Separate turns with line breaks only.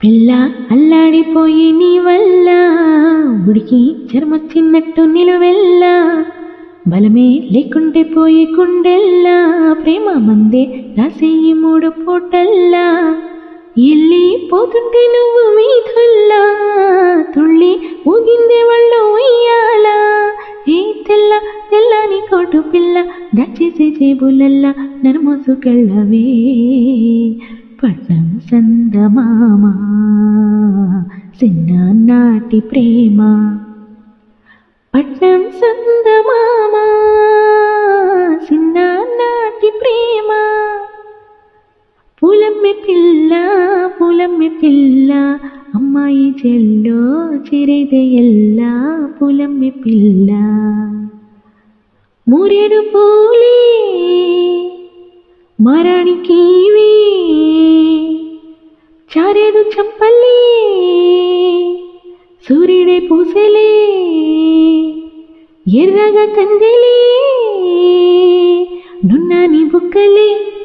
పిల్ల అల్లాడిపోయి నీ వల్ల ఉడికి చర్మొచ్చినట్టు నిలువెల్లా బలమే లేకుంటే పోయి కుండెల్లా ప్రేమ మందే రాసేయి మూడు పూటల్లా ఎల్లి పోతుంటే నువ్వు మీధుల్లా తుళ్ళి ఊగిందే వాళ్ళు ఉయ్యాలా ఏ తెల్ల తెల్లని కోటు పిల్ల దచ్చేసే జేబులల్లా నన్ను మోసుకెళ్ళవే పట్నం సందమామ చిన్ననాటి ప్రేమ పట్నం సందమామ చిన్ననాటి ప్రేమ పూలమ్మె పిల్ల పూలమ్మె పిల్ల అమ్మాయి చెల్లో చిరేదే ఎల్ల పూలమ్మె పిల్ల మూరేడు పూలే మరణికివే చారేడు చంపలే సూర్యుడే పూసలే ఎర్రగా కందిలే నున్నాని బుక్కలే